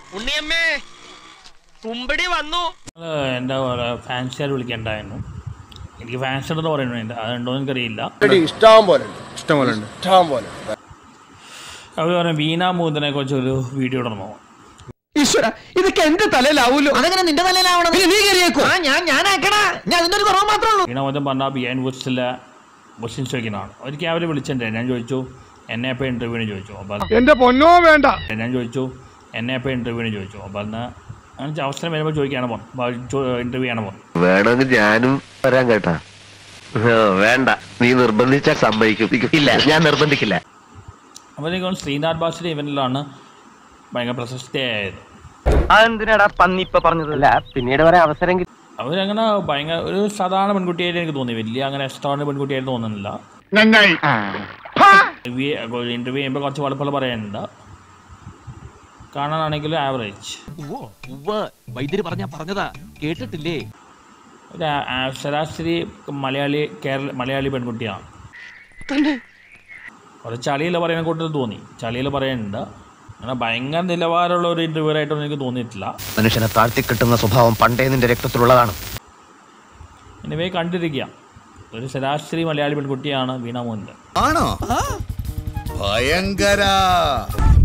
ഉണ്ണിയമ്മേ കുമ്പടി വന്നു നിങ്ങള് എന്താ പറയുക ഫാൻസിയാർ വിളിക്കണ്ടായിരുന്നു എനിക്ക് ഫാൻസ് ഉണ്ടെന്ന് പറയുന്നുണ്ട് അതുണ്ടോ എന്ന് എനിക്കറിയില്ല ഇഷ്ടം പോലെ ഇഷ്ടം പോലെ ഇഷ്ടം പോലെ അവർ പറഞ്ഞു വീണ മൂന്നിനെ കുറിച്ച് ഒരു വീഡിയോ ഇടണോ ഈശ്വര ഇതൊക്കെ എന്റെ തലയിലാവൂലോ അതെങ്ങനെ നിന്റെ തലയിലാവണം പിന്നെ നീ കയറിയേക്കോ ആ ഞാൻ ഞാനാക്കടാ ഞാൻ അതിന്റെ ഒരു കുറവ് മാത്രമേ ഉള്ളൂ വീണ മൂന്നൻ പറഞ്ഞാൽ ബിഹൈൻഡ് ബുക്സിലെ ക്വസ്റ്റ്യൻസ് ചോദിക്കുന്നതാണ് ഒരിക്കൽ അവർ വിളിച്ചിട്ടുണ്ട് ഞാൻ ചോദിച്ചു എന്നെ എപ്പോൾ ഇൻ്റർവ്യൂവിന് ചോദിച്ചു അപ്പോൾ എന്റെ പൊന്നോ വേണ്ട ഞാൻ ചോദിച്ചു എന്നെ എപ്പോൾ ഇൻ്റർവ്യൂവിന് ചോദിച്ചു അപ്പോൾ അന്ന് അങ്ങനെ അവസരം വരുമ്പോൾ ചോദിക്കുകയാണ് പറഞ്ഞു ഇൻ്റർവ്യൂ ആണ് പറഞ്ഞു വേണമെങ്കിൽ ഞാനും വരാൻ കേട്ടാ ഓ, വേണ്ട നീ നിർബന്ധിച്ചാൽ സമ്മതിക്കും ഇല്ല ഞാൻ നിർബന്ധിക്കില്ല അപ്പോൾ എനിക്ക് തോന്നുന്നു ശ്രീനാഥ് ബാസിൻ്റെ ഇവൻറ്റിലാണ് ഭയങ്കര പ്രശസ്തിയായത് അതെന്തിനാടാ പന്നി ഇപ്പൊ പറഞ്ഞത് അല്ല പിന്നീട് വരെ അവസരം കിട്ടി അവരങ്ങനെ ഭയങ്കര ഒരു സാധാരണ പെൺകുട്ടിയായിട്ട് എനിക്ക് തോന്നി വലിയ അങ്ങനെ എക്സ്ട്രാ പെൺകുട്ടിയായിട്ട് തോന്നുന്നില്ല നന്നായി ഇന്റർവ്യൂ ഇന്റർവ്യൂ ചെയ്യുമ്പോൾ കുറച്ച് വളുപ്പുള്ള പറയാനുണ്ട് കാണാനാണെങ്കിൽ ആവറേജ് വൈദ്യര് പറഞ്ഞാ പറഞ്ഞതാ കേട്ടിട്ടില്ലേ ഒരു ആ- ആ- ശരാശരി മലയാളി കേരള മലയാളി പെൺകുട്ടിയാണ് കുറച്ച് ചളിയിൽ പറയുന്ന കൂട്ടത്തിൽ തോന്നി ചളിയിൽ പറയാനുണ്ട് അങ്ങനെ ഭയങ്കര നിലവാരമുള്ള ഒരു ഇന്റർവ്യൂ ആയിട്ടൊന്നും എനിക്ക് തോന്നിയിട്ടില്ല മനുഷ്യനെ താഴ്ത്തിക്കിട്ടുന്ന സ്വഭാവം പണ്ടേ നിന്റെ രക്തത്തിലുള്ളതാണ് ഇനിവേ കണ്ടിരിക്കുക ഒരു ശരാശരി മലയാളി പെൺകുട്ടിയാണ് വീണ മോഹൻ ആണോ ഭയങ്കര